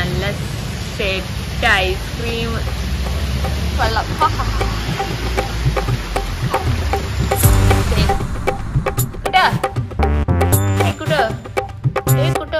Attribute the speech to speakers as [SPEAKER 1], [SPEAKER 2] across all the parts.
[SPEAKER 1] നല്ല set ice cream വെള്ളം കുട്ടോ ഏയ് കുട്ടോ ഏയ് കുട്ടോ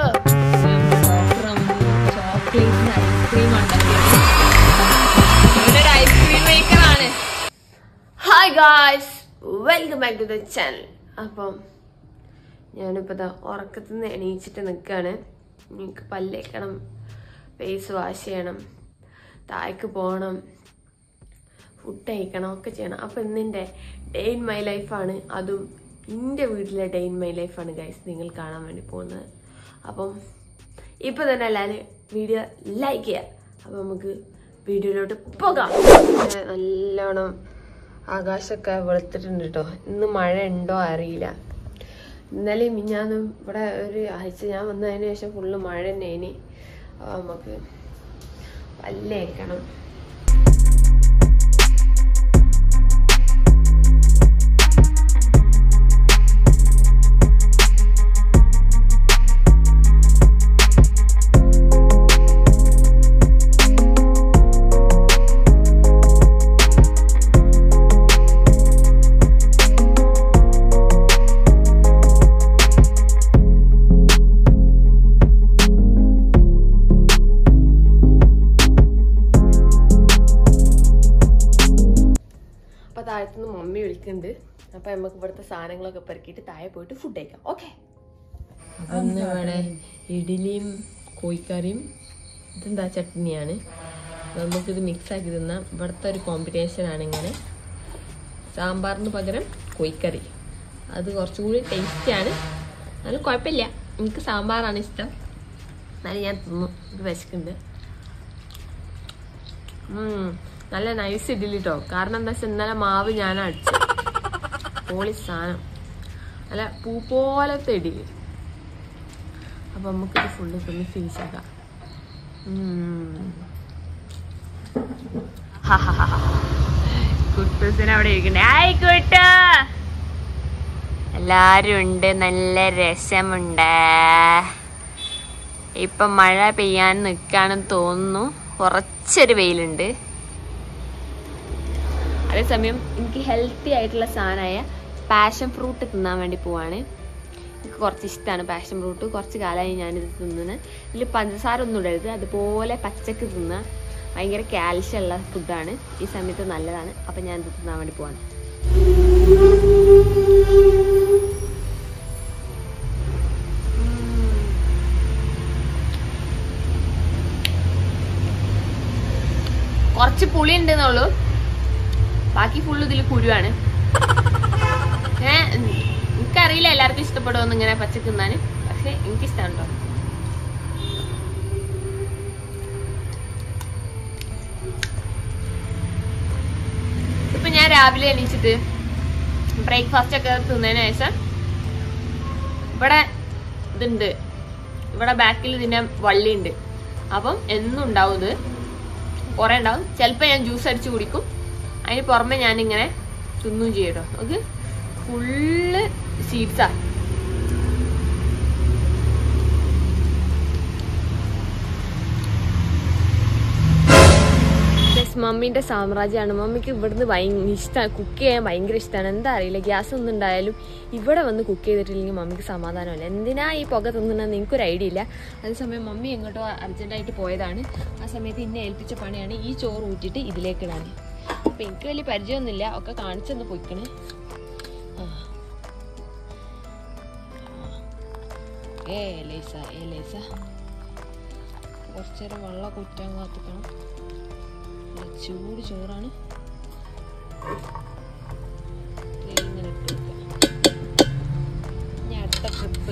[SPEAKER 1] ചോക്ലേറ്റിന് ഐസ്ക്രീം ഉണ്ടാക്കിയത് ഐസ്ക്രീം മേക്കറാണ് hi guys welcome back to the channel അപ്പം ഞാനിപ്പോൾ ദാ ഉറക്കത്തിൽ നിന്ന് എണീച്ചിട്ട് നിൽക്കുകയാണ് എനിക്ക് പല്ലേക്കണം ഫേസ് വാഷ് ചെയ്യണം താഴേക്ക് പോകണം ഫുഡ് കഴിക്കണം ഒക്കെ ചെയ്യണം അപ്പം ഇന്നിൻ്റെ ഡേ ഇൻ മൈ ലൈഫാണ് അതും എൻ്റെ വീട്ടിലെ ഡേ ഇൻ മൈ ലൈഫാണ് ഗൈസ് നിങ്ങൾ കാണാൻ വേണ്ടി പോകുന്നത് അപ്പം ഇപ്പം തന്നെ എല്ലാവരും വീഡിയോ ലൈക്ക് ചെയ്യുക അപ്പം നമുക്ക് വീഡിയോയിലോട്ട് പോകാം ഏ, നല്ലോണം ആകാശമൊക്കെ വെളുത്തിട്ടുണ്ട് കേട്ടോ ഇന്ന് മഴ ഉണ്ടോ അറിയില്ല ഇന്നലെയും മിഞ്ഞാന്നും ഇവിടെ ഒരു ആഴ്ച ഞാൻ വന്നതിന് ശേഷം ഫുള്ള് മഴ തന്നെ ഇനി നമുക്ക് പല്ലേക്കണം അപ്പൊ താഴത്തുനിന്ന് മമ്മി വിളിക്കുന്നുണ്ട് അപ്പൊ നമുക്ക് ഇവിടുത്തെ സാധനങ്ങളൊക്കെ പെറുക്കിയിട്ട് താഴെ പോയിട്ട് ഫുഡ് കഴിക്കാം ഓക്കെ അന്ന് ഇവിടെ ഇഡ്ഡലിയും കോഴിക്കറിയും ഇതെന്താ ചട്നിയാണ് നമുക്കിത് മിക്സ് ആക്കി തിന്നാം ഇവിടുത്തെ ഒരു കോമ്പിനേഷൻ ആണ് ഇങ്ങനെ സാമ്പാറിന് പകരം കോഴിക്കറി അത് കുറച്ചുകൂടി ടേസ്റ്റി ആണ് എന്നാലും കുഴപ്പമില്ല എനിക്ക് സാമ്പാറാണ് ഇഷ്ടം എന്നാലും ഞാൻ തിന്നു ഇത് വിശക്കുന്നുണ്ട് ഉം, നല്ല നൈസ് ഇഡ്ഡലി കേട്ടോ കാരണം എന്താ വെച്ചാൽ ഇന്നലെ മാവ് ഞാൻ അടിച്ചു പോളി സാധനം അല്ല പൂ പോലത്തെ ഇഡ്ഡലി അപ്പൊ നമുക്കിത് ഫുള്ള് തിന്ന് ഫിനിഷ് ആക്കാം കുട്ടൂസിന് അവിടെ ഇരിക്കണ്ടേ ആയി കുട്ട എല്ലാരും ഉണ്ട് നല്ല രസമുണ്ട് ഇപ്പൊ മഴ പെയ്യാൻ നിൽക്കാണെന്ന് തോന്നുന്നു കുറച്ചൊരു വെയിലുണ്ട് അതേസമയം എനിക്ക് ഹെൽത്തി ആയിട്ടുള്ള സാധനമായ പാഷൻ ഫ്രൂട്ട് തിന്നാൻ വേണ്ടി പോവാണ് എനിക്ക് കുറച്ച് ഇഷ്ടമാണ് പാഷൻ ഫ്രൂട്ട് കുറച്ച് കാലമായി ഞാനിത് തിന്നുന്നത് ഇതിൽ പഞ്ചസാര ഒന്നും ഇടരുത് അതുപോലെ പച്ചക്ക് തിന്നുക ഭയങ്കര കാൽഷ്യം ഉള്ള ഫുഡാണ് ഈ സമയത്ത് നല്ലതാണ് അപ്പം ഞാൻ ഇത് തിന്നാൻ വേണ്ടി പോവാണ് കുറച്ച് പുളി ഉണ്ടെന്നുള്ളൂ ബാക്കി ഫുള്ള് ഇതിൽ കുരുവാണ് ഏ എനിക്കറിയില്ല എല്ലാവർക്കും ഇഷ്ടപ്പെടുമെന്ന് ഇങ്ങനെ പച്ചക്ക് തിന്നാന് പക്ഷെ എനിക്കിഷ്ടമാണ് കേട്ടോ ഇപ്പൊ ഞാൻ രാവിലെ എണീച്ചിട്ട് ബ്രേക്ക്ഫാസ്റ്റ് ഒക്കെ തിന്നതിന് ശേഷം ഇവിടെ ഇതുണ്ട് ഇവിടെ ബാക്കിൽ ഇതിന്റെ വള്ളിയുണ്ട് അപ്പം എന്നും ഉണ്ടാവും ഇത് കുറെ ഉണ്ടാവും ചിലപ്പോൾ ഞാൻ ജ്യൂസ് അടിച്ച് കുടിക്കും അതിന് പുറമെ ഞാനിങ്ങനെ തിന്നും ചെയ്യും കേട്ടോ അത് ഫുള്ള് സീഡ്സാ മമ്മീന്റെ സാമ്രാജ്യമാണ് മമ്മിക്ക് ഇവിടുന്ന് ഭയങ്കര ഇഷ്ടമാണ് കുക്ക് ചെയ്യാൻ ഭയങ്കര ഇഷ്ടമാണ് എന്താ അറിയില്ല ഗ്യാസ് ഒന്നും ഉണ്ടായാലും ഇവിടെ വന്ന് കുക്ക് ചെയ്തിട്ടില്ലെങ്കിൽ മമ്മിക്ക് സമാധാനമല്ല എന്തിനാ ഈ പുക തിന്നണമെന്ന് എനിക്കൊരു ഐഡിയ ഇല്ല അതേസമയം മമ്മി എങ്ങോട്ടോ അർജന്റായിട്ട് പോയതാണ് ആ സമയത്ത് ഇന്നെ ഏൽപ്പിച്ച പണിയാണ് ഈ ചോറ് ഊറ്റിട്ട് ഇതിലേക്ക് ഇടാൻ അപ്പൊ എനിക്ക് വലിയ പരിചയമൊന്നുമില്ല ഒക്കെ കാണിച്ചെന്ന് പൊയ്ക്കണ് ആ. ഏ ലേസ ഏ ലേസ കുറച്ചു നേരം വെള്ളം കുറ്റാൻ കാത്തിക്കണം നല്ല ചൂട് ചോറാണ് ദേ ഇങ്ങനെ ഇട്ട് വെക്കുക. ഇനി അടുത്ത ട്രിപ്പ്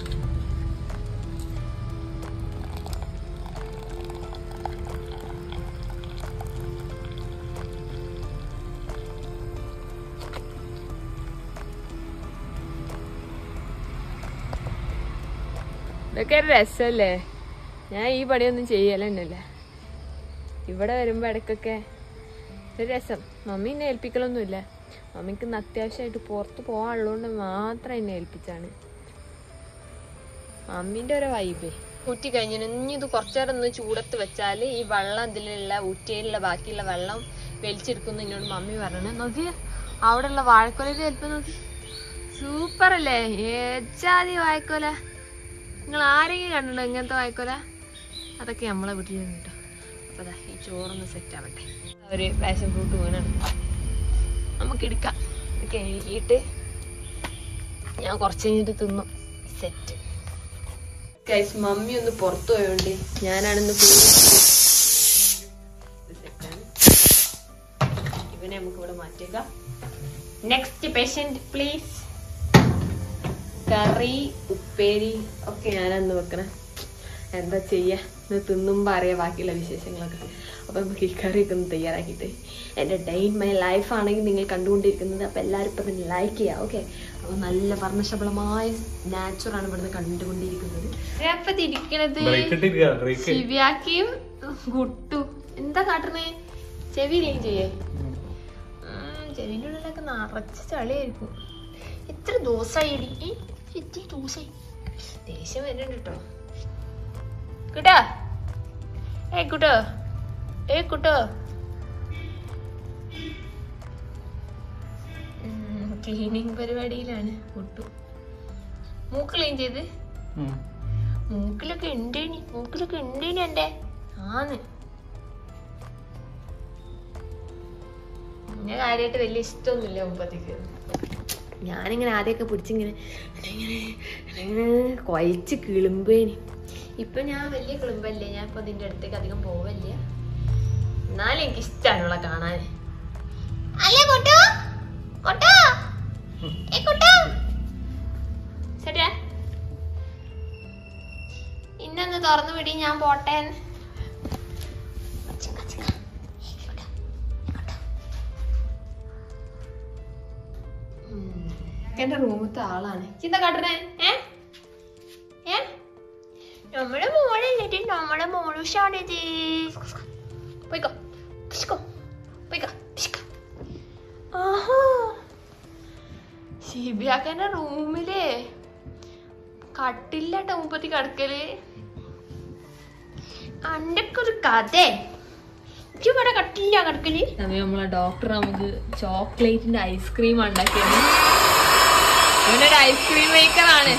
[SPEAKER 1] ഇതൊക്കെ ഒരു രസമല്ലേ ഞാൻ ഈ പണിയൊന്നും ചെയ്യലെന്നല്ലേ ഇവിടെ വരുമ്പോ ഇടയ്ക്കൊക്കെ ഒരു രസം മമ്മി എന്നെ ഏൽപ്പിക്കലൊന്നുമില്ല മമ്മിക്ക് ഇന്ന് അത്യാവശ്യമായിട്ട് പുറത്ത് പോകാനുള്ളതുകൊണ്ട് മാത്രം എന്നെ ഏൽപ്പിച്ചാണ് മമ്മീൻ്റെ ഒരു വൈബേ ഊറ്റി കഴിഞ്ഞു ഇനി ഇത് കുറച്ചേരം ഒന്ന് ചൂടത്ത് വെച്ചാൽ ഈ വെള്ളം ഇതിലുള്ള ഊറ്റിയിലുള്ള ബാക്കിയുള്ള വെള്ളം വലിച്ചെടുക്കുന്നു എന്നോട് മമ്മി പറഞ്ഞു നോക്കി അവിടെയുള്ള വാഴക്കൊലയിൽ ചിലപ്പോൾ നോക്കി സൂപ്പർ അല്ലേ ഏജാതി വാഴക്കൊല നിങ്ങൾ ആരെങ്കിലും കണ്ടിട്ടുണ്ടോ ഇങ്ങനത്തെ വാഴക്കൊല അതൊക്കെ നമ്മളെ വീട്ടിലുണ്ട് കേട്ടോ അപ്പോൾ ദാ ഈ ചോറൊന്ന് സെറ്റ് ആവട്ടെ ഒരു പാഷൻ ഫ്രൂട്ട് വീണാണ് നമുക്ക് എടുക്കാം ഇത് കഴുകിയിട്ട് ഞാൻ കുറച്ച് കഴിഞ്ഞിട്ട് തിന്നു സെറ്റ് ഗൈസ് മമ്മി ഒന്ന് പുറത്തു പോയോണ്ട് ഞാനാണിന്ന് പോയി സെറ്റാണ് ഇവനെ നമുക്ക് ഇവിടെ മാറ്റിയേക്കാം നെക്സ്റ്റ് പേഷ്യന്റ് പ്ലീസ് കറി ഉപ്പേരി ഒക്കെ ഞാനന്ന് വെക്കണേ എന്താ ചെയ്യാ ഇത് തിന്നുമ്പോ അറിയാം ബാക്കിയുള്ള വിശേഷങ്ങളൊക്കെ അപ്പൊ നമുക്ക് ഈ കറിയൊക്കെ ഒന്ന് തയ്യാറാക്കിയിട്ട് എൻ്റെ ഡേ ഇൻ മൈ ലൈഫ് ആണെങ്കിൽ നിങ്ങൾ കണ്ടുകൊണ്ടിരിക്കുന്നത് അപ്പൊ എല്ലാവരും ഇപ്പൊ തന്നെ ലൈക്ക് ചെയ്യാം ഓക്കെ അപ്പൊ നല്ല വർണ്ണശബളമായ നാച്ചുറാണ് ഇവിടുന്ന് കണ്ടുകൊണ്ടിരിക്കുന്നത് അപ്പൊ തിരിക്കണത് ശിവ്യാക്കിയും ഗുട്ടു എന്താ കാട്ടണേ ചെവി ക്ലീൻ ചെയ്യേ ചെവിൻ്റെ ഉള്ളിലൊക്കെ നിറച്ച് ചളിയായിരിക്കും എത്ര ദിവസമായി ഇടി എത്ര ദിവസമായി ദേഷ്യം വരുന്നുണ്ട് കേട്ടോ കുട്ടാ ഏ കുട്ടോ ഏ കുട്ടോ ക്ലീനിങ് പരിപാടിയിലാണ് കുട്ടു മൂക്ക് ക്ലീൻ ചെയ്ത് മൂക്കിലൊക്കെ ഉണ്ടേനി മൂക്കിലൊക്കെ ഉണ്ടേനി എന്റെ ആന്ന് എന്നെ കാര്യമായിട്ട് വലിയ ഇഷ്ടമൊന്നുമില്ല മുമ്പത്തേക്ക് ഞാനിങ്ങനെ ആദ്യമൊക്കെ പിടിച്ചിങ്ങനെ ഇങ്ങനെ ഇങ്ങനെ കുഴച്ച് കിളുമ്പേനി ഇപ്പൊ ഞാൻ വലിയ കിളുമ്പല്ലേ ഞാൻ ഇപ്പൊ ഇതിന്റെ അടുത്തേക്ക് അധികം പോവല്ല എന്നാലും എനിക്ക് ഇഷ്ടമാണുള്ള കാണാൻ അല്ലേ കൊട്ടോ കൊട്ടോ ഏ കൊട്ടോ ശരിയാ ഇന്നൊന്ന് തുറന്നു വിടി ഞാൻ പോട്ടെ എന്റെ റൂമത്തെ ആളാണ് ചിന്ത കാട്ടണേ ഏ ഏ നമ്മുടെ മോളല്ലേ നമ്മുടെ മോളുഷാണിത് പോയിക്കോ പിശുക്കോ പോയിക്കോ പിശുക്കോ ആഹാ ഷിബിയാക്കന്റെ റൂമില് കട്ടില്ലാട്ട മുപ്പത്തി കിടക്കല് അണ്ടൊക്കെ ഒരു കഥ ഇവിടെ കട്ടില്ല കിടക്കല് നമ്മളെ ഡോക്ടർ നമുക്ക് ചോക്ലേറ്റിന്റെ ഐസ്ക്രീം ഉണ്ടാക്കിയത് ഇവനൊരു ഐസ്ക്രീം മേക്കറാണ്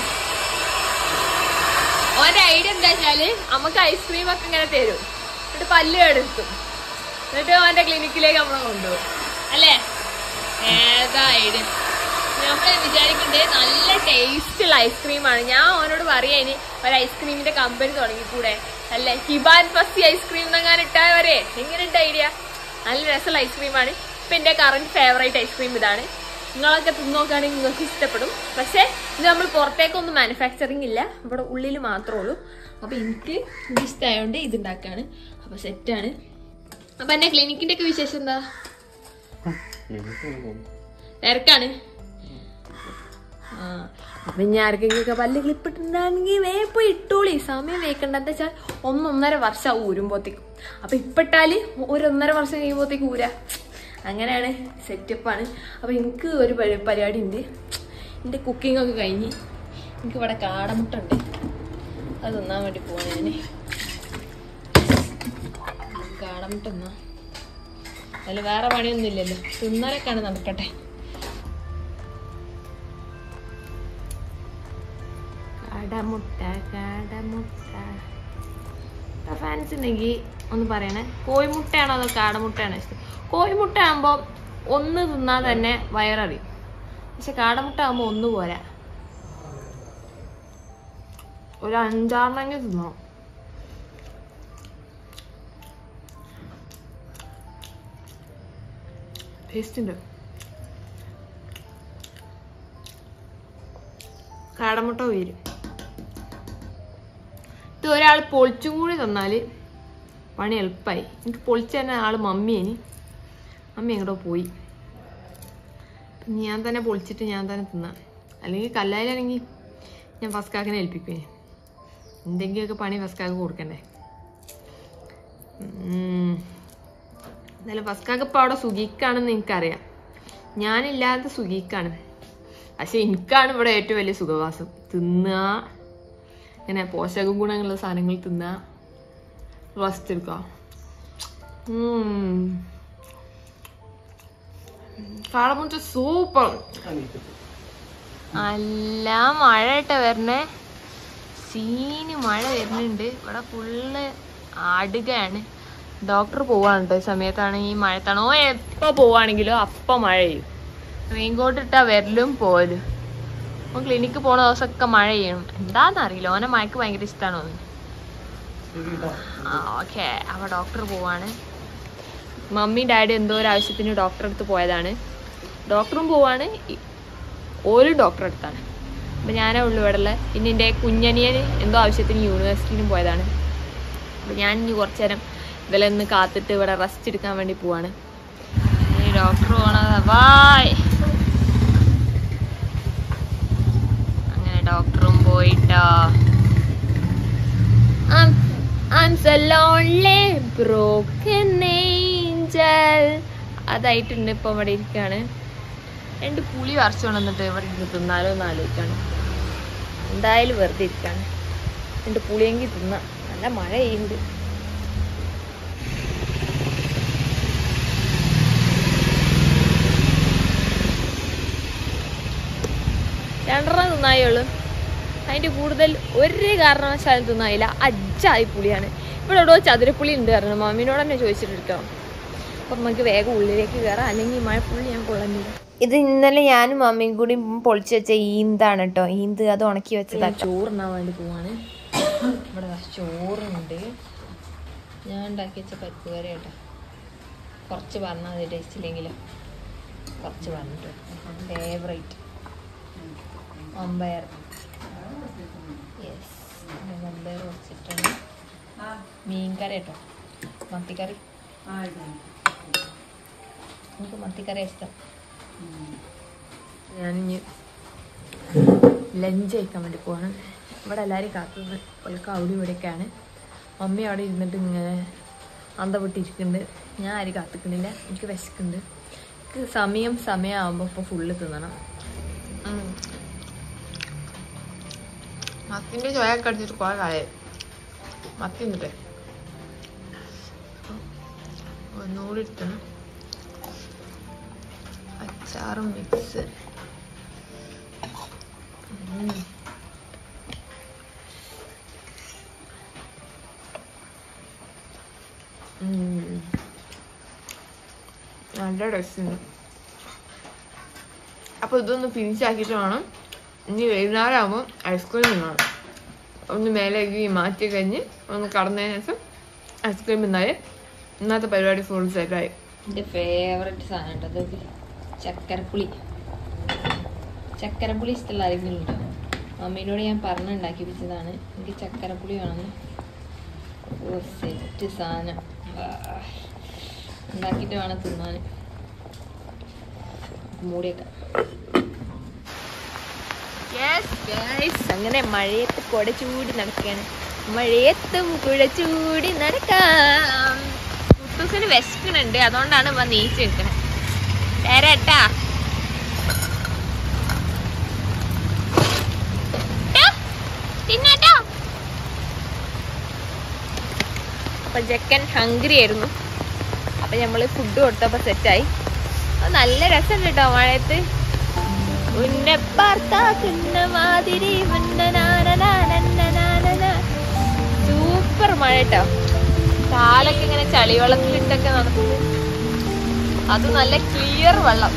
[SPEAKER 1] ഓന്റെ ഐഡിയ എന്താ വെച്ചാല് നമുക്ക് ഐസ്ക്രീം ഒക്കെ ഇങ്ങനെ തരും എന്നിട്ട് പല്ല് എടുക്കും എന്നിട്ട് ഓന്റെ ക്ലിനിക്കിലേക്ക് നമ്മളെ കൊണ്ടുപോകും അല്ലേ ഏതാ ഐഡിയ നമ്മൾ വിചാരിക്കണ്ടേ നല്ല ടേസ്റ്റുള്ള ഐസ്ക്രീമാണ് ഞാൻ ഓനോട് പറയാ ഇനി ഒരു ഐസ്ക്രീമിന്റെ കമ്പനി തുടങ്ങിക്കൂടെ അല്ലേ ഹിബാൻ ഫസ്റ്റ് ഐസ്ക്രീം എന്നങ്ങനെ ഇട്ടാ വരെ എങ്ങനെയുണ്ട് ഐഡിയ നല്ല രസമുള്ള ഐസ്ക്രീമാണ് ഇപ്പൊ എന്റെ കറന്റ് ഫേവറേറ്റ് ഐസ്ക്രീം ഇതാണ് നിങ്ങളൊക്കെ തിന്നോക്കുകയാണെങ്കിൽ നിങ്ങൾക്ക് ഇഷ്ടപ്പെടും പക്ഷേ ഇത് നമ്മൾ പുറത്തേക്കൊന്നും മാനുഫാക്ചറിങ് ഇല്ല ഇവിടെ ഉള്ളിൽ മാത്രമേ ഉള്ളൂ അപ്പൊ എനിക്ക് ഇത് ഇഷ്ടമായതുകൊണ്ട് ഇത് ഉണ്ടാക്കാണ് അപ്പൊ സെറ്റാണ് അപ്പൊ എന്റെ ക്ലിനിക്കിന്റെ ഒക്കെ വിശേഷം എന്താ തിരക്കാണ് ആ അപ്പൊ ഇനി ആർക്കെങ്കിലും പല്ല് ക്ലിപ്പിട്ടുണ്ടെങ്കിൽ വേ പോയി ഇട്ടോളി സമയം വേക്കണ്ട എന്താ വെച്ചാൽ ഒന്നൊന്നര വർഷം ഊരുമ്പോത്തേക്കും അപ്പൊ ഇപ്പിട്ടാല് ഒരു ഒന്നര വർഷം കഴിയുമ്പോഴത്തേക്ക് ഊരാ അങ്ങനെയാണ് സെറ്റപ്പാണ് അപ്പൊ എനിക്ക് ഒരു പരി- പരിപാടി ഉണ്ട് എൻ്റെ കുക്കിംഗ് ഒക്കെ കഴിഞ്ഞ് എനിക്ക് ഇവിടെ കാടമുട്ട ഉണ്ട് അത് തിന്നാൻ വേണ്ടി പോവാണ് ഞാൻ കാടമുട്ട തിന്നാ അതിൽ വേറെ പണിയൊന്നും ഇല്ലല്ലോ തിന്നാലൊക്കെയാണ് നടക്കട്ടെ കാടമുട്ട കാടമുട്ട ഫാൻസ് ഉണ്ടെങ്കിൽ ഒന്ന് പറയണേ കോഴിമുട്ടയാണോ അതോ കാടമുട്ടയാണോ ഇഷ്ടം കോഴിമുട്ട ആകുമ്പോൾ ഒന്ന് തിന്നാൽ തന്നെ വയററിയും പക്ഷെ കാടമുട്ട ആകുമ്പോൾ ഒന്ന് പോരാ ഒരു അഞ്ചാറെണ്ണെങ്കിൽ തിന്നണം ടേസ്റ്റ് ഉണ്ട് കാടമുട്ട ഉയരും ഇത് ഒരാൾ പൊളിച്ചും കൂടി തന്നാൽ പണി എളുപ്പമായി എനിക്ക് പൊളിച്ച് തന്നെ ആൾ മമ്മിയേനി മമ്മി എങ്ങോട്ടോ പോയി അപ്പം ഞാൻ തന്നെ പൊളിച്ചിട്ട് ഞാൻ തന്നെ തിന്നാം അല്ലെങ്കിൽ കല്ലായിലാണെങ്കിൽ ഞാൻ ഫസ്കാക്കിനെ ഏൽപ്പിക്കുവേ എന്തെങ്കിലുമൊക്കെ പണി ഫസ്കാക്ക് കൊടുക്കണ്ടേ ഉം. എന്നാലും ഫസ്കാക്ക് ഇപ്പോൾ അവിടെ സുഖിക്കാണെന്ന് എനിക്കറിയാം ഞാനില്ലാത്ത സുഖിക്കാണ് പക്ഷെ എനിക്കാണ് ഇവിടെ ഏറ്റവും വലിയ സുഖവാസം തിന്നുക
[SPEAKER 2] ഇങ്ങനെ പോഷക ഗുണങ്ങളുള്ള സാധനങ്ങൾ തിന്നാ റെസ്റ്റ് എടുക്കാം കാളമുട്ട സൂപ്പർ നല്ല മഴ ഇട്ട വരണേ സീന് മഴ വരുന്നുണ്ട് ഇവിടെ ഫുള്ള് ആടുകയാണ് ഡോക്ടർ പോവാണ് കേട്ടോ ഈ സമയത്താണ് ഈ മഴത്താണോ എപ്പോൾ പോവാണെങ്കിലോ അപ്പം മഴ ചെയ്യും റെയിൻകോട്ട് ഇട്ടാ വരലും പോലും അപ്പോൾ ക്ലിനിക്ക് പോണ ദിവസമൊക്കെ മഴ ചെയ്യണം എന്താണെന്നറിയില്ല ഓനെ മഴക്ക് ഭയങ്കര ഇഷ്ടമാണോ ആ ഓക്കെ അപ്പോൾ ഡോക്ടർ പോവാണ് മമ്മി ഡാഡി എന്തോ ഒരു ആവശ്യത്തിന് ഡോക്ടറെ അടുത്ത് പോയതാണ് ഡോക്ടറും പോവാണ് ഈ- ഓരും ഡോക്ടറെ അടുത്താണ് അപ്പം ഞാനേ ഉള്ളു ഇവിടെ ഉള്ളത് പിന്നെ എൻ്റെ കുഞ്ഞനിയന് എന്തോ ആവശ്യത്തിന് യൂണിവേഴ്സിറ്റിയിലും പോയതാണ് അപ്പം ഞാൻ ഇനി കുറച്ച് നേരം ഇതിലെന്ന് ഒന്ന് കാത്തിട്ട് ഇവിടെ റെസ്റ്റ് എടുക്കാൻ വേണ്ടി പോവാണ് ഇനി ഡോക്ടർ പോണത് ബായ് അങ്ങനെ ഡോക്ടറും പോയിട്ടോ I'm, I'm so lonely, broken angel. അതായിട്ടുണ്ട് ഇപ്പൊ ഇവിടെ ഇരിക്കാണ് രണ്ട് പുളി വരച്ചു കൊണ്ടുവന്നിട്ട് ഇവിടെ ഇരുന്ന് തിന്നാലോ എന്ന് ആലോചിക്കാണ് എന്തായാലും വെറുതെ ഇരിക്കാണ് രണ്ട് പുളിയെങ്കിൽ തിന്നാം നല്ല മഴ ചെയ്യുന്നുണ്ട് രണ്ടെണ്ണം തിന്നായുള്ളൂ അതിന്റെ കൂടുതൽ ഒരു കാരണവശാലും തിന്നായില്ല അജ്ജായി പുളിയാണ് ഇവിടെ എവിടെയോ ചതുരപ്പുളി ഉണ്ട് കാരണം മമ്മീനോട് തന്നെ ചോദിച്ചിട്ടെടുക്കാം അപ്പം നമുക്ക് വേഗം ഉള്ളിലേക്ക് കയറാം അല്ലെങ്കിൽ മഴപ്പുള്ളി ഞാൻ കൊള്ളുന്നില്ല
[SPEAKER 1] ഇത് ഇന്നലെ ഞാനും മമ്മിയും കൂടി പൊളിച്ചു വെച്ച ഈന്താണ് കേട്ടോ ഈന്ത് അത് ഉണക്കി വെച്ചതാ
[SPEAKER 2] ചോറുണ്ണാൻ വേണ്ടി പോവാണ് ഇവിടെ ദാ ചോറുണ്ട് ഞാൻ ഉണ്ടാക്കി വെച്ച പരിപ്പ് കറി കേട്ടോ കുറച്ച് പറഞ്ഞാൽ മതി ടേസ്റ്റ് ഇല്ലെങ്കിലും കുറച്ച് പറഞ്ഞിട്ട് ഫേവറേറ്റ് അമ്പയർ യെസ് അമ്പയർ വെച്ചിട്ടാണ് മീൻ കറി കേട്ടോ മത്തിക്കറി എനിക്ക് മത്തിക്കറി ഇഷ്ടം ഞാനിഞ്ഞ് ലഞ്ച് കഴിക്കാൻ വേണ്ടി പോവാണ് ഇവിടെ എല്ലാവരും കാത്തുനിന്ന് ഒലക്ക അവിടെ ഇവിടെയൊക്കെയാണ് മമ്മി അവിടെ ഇരുന്നിട്ട് ഇങ്ങനെ അന്ത വിട്ടിരിക്കുന്നുണ്ട് ഞാൻ ആരും കാത്തിക്കുന്നില്ല എനിക്ക് വിശക്കുന്നുണ്ട് എനിക്ക് സമയം സമയമാകുമ്പോൾ ഇപ്പോൾ ഫുള്ള് തിന്നണം മത്തിൻ്റെ ചോയൊക്കെ അടിച്ചിട്ട് കുറേ കാലമായി മത്തി എന്നിട്ട് ഒന്നുകൂടി എടുത്തണം അച്ചാറും മിക്സ് നല്ല ടേസ്റ്റ് അപ്പൊ ഇതൊന്ന് ഫിനിഷ് ആക്കിയിട്ട് വേണം ഇനി വൈകുന്നേരം ആകുമ്പോൾ ഐസ്ക്രീം തിന്നണം ഒന്ന് മേലേക്ക് മാറ്റി കഴിഞ്ഞ് ഒന്ന് കടന്നതിന് ശേഷം ഐസ്ക്രീം തിന്നാൽ ഇന്നത്തെ പരിപാടി ഫുൾ സെറ്റായി എൻ്റെ ഫേവററ്റ് സാധനം ഉണ്ട് അതൊക്കെ ചക്കരപ്പുളി ചക്കരപ്പുളി ഇഷ്ടമുള്ള ആരെങ്കിലും ഉണ്ടോ മമ്മീനോട് ഞാൻ പറഞ്ഞുണ്ടാക്കി വെച്ചതാണ് എനിക്ക് ചക്കരപ്പുളി വേണമെന്ന് ഓ സെറ്റ് സാധനം ആ. ഉണ്ടാക്കിയിട്ട് വേണം തിന്നാൻ മൂടിയൊക്കെ അങ്ങനെ മഴയത്ത് കുട ചൂടി നടക്കുകയാണ് മഴയത്തും കുട ചൂടി നടക്കാം കുട്ടൂസിന് വിശക്കണുണ്ട് അതുകൊണ്ടാണ് ഇപ്പൊ നീച്ച് നിൽക്കണേ തരട്ടാ തിന്നാട്ടോ അപ്പൊ ജക്കൻ ഹംഗ്രി ആയിരുന്നു അപ്പൊ നമ്മള് ഫുഡ് കൊടുത്തപ്പോ സെറ്റായി അത് നല്ല രസമുണ്ട് കേട്ടോ മഴയത്ത് ഉന്നെ പാർത്താക്കുന്ന മാതിരി സൂപ്പർ മഴ കേട്ടോ കാലൊക്കെ ഇങ്ങനെ ചളിവെള്ളത്തിലിട്ടൊക്കെ നടക്കുന്നത് അത് നല്ല ക്ലിയർ വെള്ളം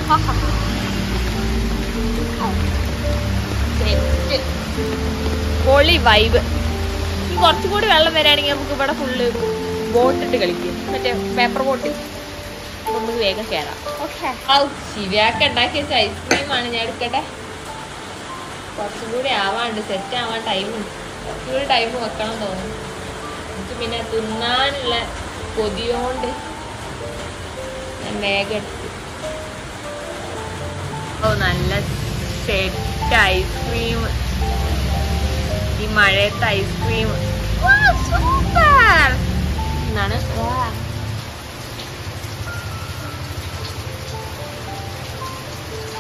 [SPEAKER 2] സെറ്റ് പൊളി വൈബ് ഈ കുറച്ചും കൂടി വെള്ളം വരാണെങ്കിൽ നമുക്ക് ഇവിടെ ഫുള്ള് ബോട്ടിട്ട് കളിക്കും മറ്റേ പേപ്പർ ബോട്ട് നമുക്ക് വേഗം കയറാം ഓക്കെ ശിവയാക്ക ഉണ്ടാക്കി വെച്ച ഐസ്ക്രീമാണ് ഞാൻ എടുക്കട്ടെ കുറച്ചും കൂടി ആവാണ്ട് സെറ്റ് ആവാൻ ടൈം കുറച്ചുകൂടി ടൈം വെക്കണം തോന്നുന്നു എനിക്ക് പിന്നെ തിന്നാനുള്ള കൊതിയോണ്ട് ഞാൻ വേഗം എടുത്തു ഓ നല്ല സെറ്റ് ഐസ്ക്രീം ഈ മഴയത്തെ ഐസ്ക്രീം സൂപ്പർ എന്നാണ്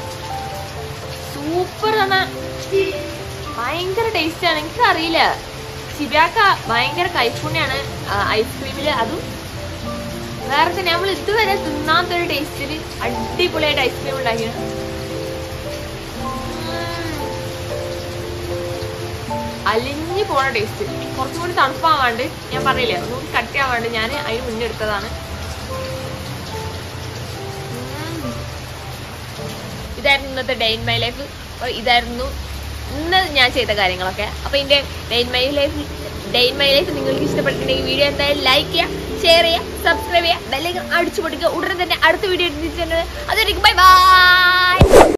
[SPEAKER 2] സൂപ്പർ ആണ് ഭയങ്കര ടേസ്റ്റ് ആണ് എനിക്ക് അറിയില്ല ചിബിയാക്ക ഭയങ്കര കൈപ്പുണ്യാണ് ഐസ്ക്രീമില് അതും വേറെ തന്നെ നമ്മൾ ഇതുവരെ തിന്നാത്തൊരു ടേസ്റ്റില് അടിപൊളിയായിട്ട് ഐസ്ക്രീം ഉണ്ടാക്കിയത് അലിഞ്ഞു പോണ ടേസ്റ്റ് കുറച്ചും കൂടി തണുപ്പാവാണ്ട് ഞാൻ പറഞ്ഞില്ലേ ഒന്നുകൂടി കട്ടിയാവാണ്ട് ഞാൻ അതിന് മുന്നേ എടുത്തതാണ് ഉം. ഇതായിരുന്നു ഇന്നത്തെ ഡേ ഇൻ മൈ ലൈഫ് ഇതായിരുന്നു ഇന്ന് ഞാൻ ചെയ്ത കാര്യങ്ങളൊക്കെ അപ്പൊ ഇതിന്റെ day in my life day in my life നിങ്ങൾക്ക് ഇഷ്ടപ്പെട്ടിട്ടുണ്ടെങ്കിൽ വീഡിയോ എന്തായാലും ലൈക്ക് ചെയ്യുക ഷെയർ ചെയ്യുക സബ്സ്ക്രൈബ് ചെയ്യുക ബെല്ലൈക്കൺ അടിച്ചു പൊട്ടിക്കുക ഉടനെ തന്നെ അടുത്ത വീഡിയോ എത്തിച്ചിട്ടുണ്ട് അതായിരിക്കും ബൈ ബൈ